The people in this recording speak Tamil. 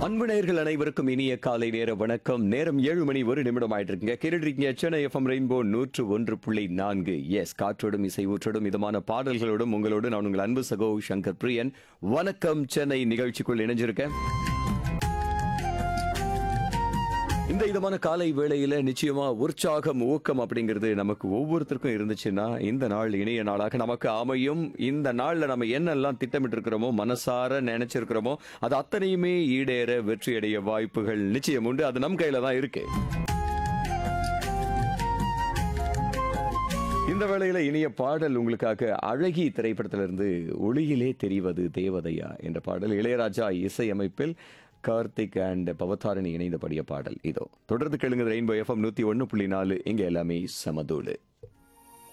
அன்பு நேயர்கள் அனைவருக்கும் இனிய காலை நேர வணக்கம் நேரம் ஏழு மணி ஒரு நிமிடம் ஆயிட்டு இருக்குங்க கேட்டுருக்கீங்க சென்னை எஃப்எம் ரெயின்போ நூற்று ஒன்று புள்ளி நான்கு எஸ் காற்றோடும் இசை ஊற்றோடும் இதமான பாடல்களோடும் உங்களோடு நான் உங்கள் அன்பு சகோ சங்கர் பிரியன் வணக்கம் சென்னை நிகழ்ச்சிக்குள் இணைஞ்சிருக்கேன் இந்த விதமான காலை வேளையில நிச்சயமா உற்சாகம் ஊக்கம் அப்படிங்கிறது நமக்கு ஒவ்வொருத்தருக்கும் இருந்துச்சுன்னா இந்த நாள் இணைய நாளாக நமக்கு அமையும் இந்த நாள்ல நம்ம என்னெல்லாம் திட்டமிட்டு இருக்கிறோமோ மனசார நினைச்சிருக்கிறோமோ அது அத்தனையுமே ஈடேற வெற்றியடைய வாய்ப்புகள் நிச்சயம் உண்டு அது நம் கையில தான் இருக்கு இந்த வேளையில இனிய பாடல் உங்களுக்காக அழகி திரைப்படத்திலிருந்து ஒளியிலே தெரிவது தேவதையா என்ற பாடல் இளையராஜா இசையமைப்பில் கார்த்திக் அண்ட் பவதாரணி இணைந்த பாடிய பாடல் இதோ தொடர்ந்து கேளுங்க ரெயின்போ எஃப்எம் நூத்தி ஒன்னு புள்ளி நாலு இங்க எல்லாமே சமதூளு